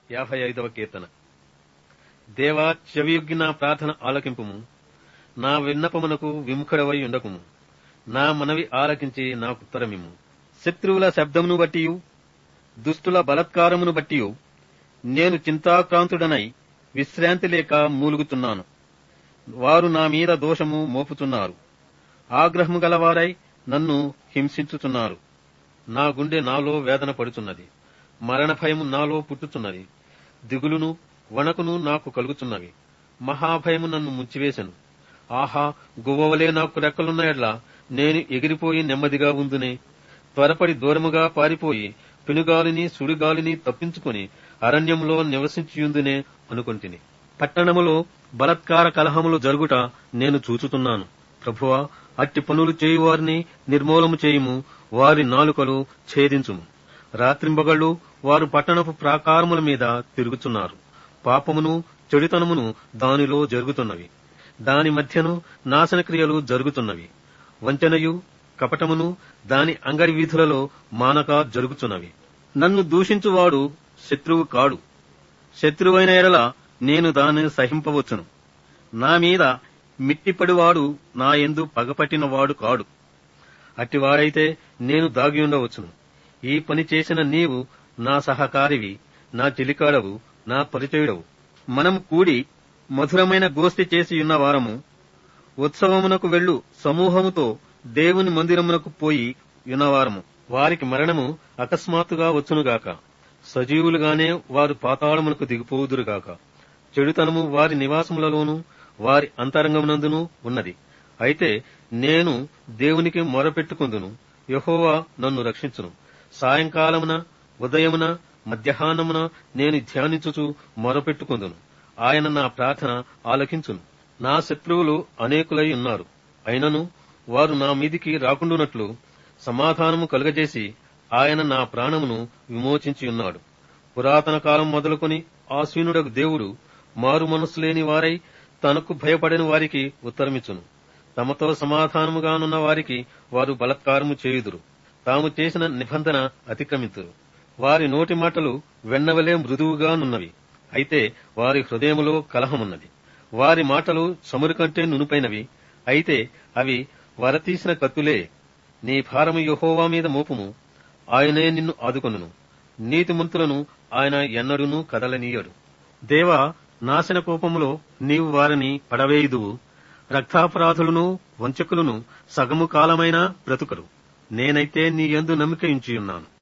యాభై ఐదవ కీర్తన దేవా చెవియొగ్గి నా ప్రార్థన ఆలకింపుము నా విన్నపమునకు విముఖుడవై ఉండకుము నా మనవి ఆలకించి నాకుత్తరమిమ్ము శత్రువుల శబ్దమును బట్టియు దుష్టుల బలత్కారమును బట్టియు నేను చింతాక్రాంతుడనై విశ్రాంతి లేక మూలుగుతున్నాను వారు నా మీద దోషము మోపుతున్నారు ఆగ్రహము గలవారై నన్ను హింసించుతున్నారు నా గుండె నాలో వేదన పడుతున్నది మరణ భయము నాలో పుట్టుతున్నది దిగులును వణకును నాకు కలుగుతున్నవి మహాభయము నన్ను ముంచివేశను ఆహా గువ్వవలే నాకు రెక్కలున్న ఎడ్ల నేను ఎగిరిపోయి నెమ్మదిగా ఉందునే త్వరపడి దూరముగా పారిపోయి పెనుగాలిని సుడిగాలిని తప్పించుకుని అరణ్యంలో నివసించియుందునే అనుకొంటిని పట్టణములో బలత్కార కలహములు జరుగుట నేను చూచుతున్నాను ప్రభువా అట్టి పనులు చేయువారిని నిర్మూలము చేయుము వారి నాలుకలు ఛేదించుము రాత్రింబగళ్ళు వారు పట్టణపు ప్రాకారముల మీద తిరుగుతున్నారు పాపమును చెడుతనమును దానిలో జరుగుతున్నవి దాని మధ్యను నాశనక్రియలు జరుగుతున్నవి వంచనయు కపటమును దాని అంగడి వీధులలో మానక జరుగుతున్నవి నన్ను దూషించువాడు శత్రువు కాడు శత్రువైన ఎడల నేను దానిని సహింపవచ్చును నా మీద మిట్టిపడివాడు నా ఎందు పగపట్టినవాడు కాడు అట్టివాడైతే నేను దాగి ఉండవచ్చును ఈ పని చేసిన నీవు నా సహకారివి నా చెలికాడవు నా పరిచయుడవు మనం కూడి మధురమైన గోష్ఠి చేసి ఉన్న వారము ఉత్సవమునకు వెళ్ళు సమూహముతో దేవుని మందిరమునకు పోయి ఉన్నవారము వారికి మరణము అకస్మాత్తుగా వచ్చునుగాక సజీవులుగానే వారు పాతాళమునకు దిగిపోవుదురుగాక చెడుతనము వారి నివాసములలోనూ వారి అంతరంగమునందును ఉన్నది అయితే నేను దేవునికి మొరపెట్టుకుందును యహోవా నన్ను రక్షించును సాయంకాలమున ఉదయమున మధ్యాహ్నమున నేను ధ్యానించుచు మొరపెట్టుకుందును ఆయన నా ప్రార్థన ఆలకించును నా శత్రువులు అనేకులై ఉన్నారు అయినను వారు నా మీదికి రాకుండునట్లు సమాధానము కలుగజేసి ఆయన నా ప్రాణమును విమోచించి ఉన్నాడు పురాతన కాలం మొదలుకొని ఆసీనుడకు దేవుడు మారు మనస్సు లేని వారై తనకు భయపడని వారికి ఉత్తరమిచ్చును తమతో సమాధానముగానున్న వారికి వారు బలత్కారము చేయుదురు తాము చేసిన నిబంధన అతిక్రమింతురు వారి నోటి మాటలు వెన్నవలే మృదువుగానున్నవి అయితే వారి హృదయములో కలహమున్నది వారి మాటలు చమురు కంటే నునుపైనవి అయితే అవి వరతీసిన కత్తులే నీ భారము యహోవా మీద మోపుము ఆయనే నిన్ను ఆదుకొనును నీతిమంతులను ఆయన ఎన్నడూనూ కదలనీయడు దేవా నాశన కోపములో నీవు వారిని పడవేయుదువు రక్తాపరాధులను వంచకులను సగము కాలమైనా బ్రతుకరు నేనైతే నీ యందు నమ్మిక ఉంచియున్నాను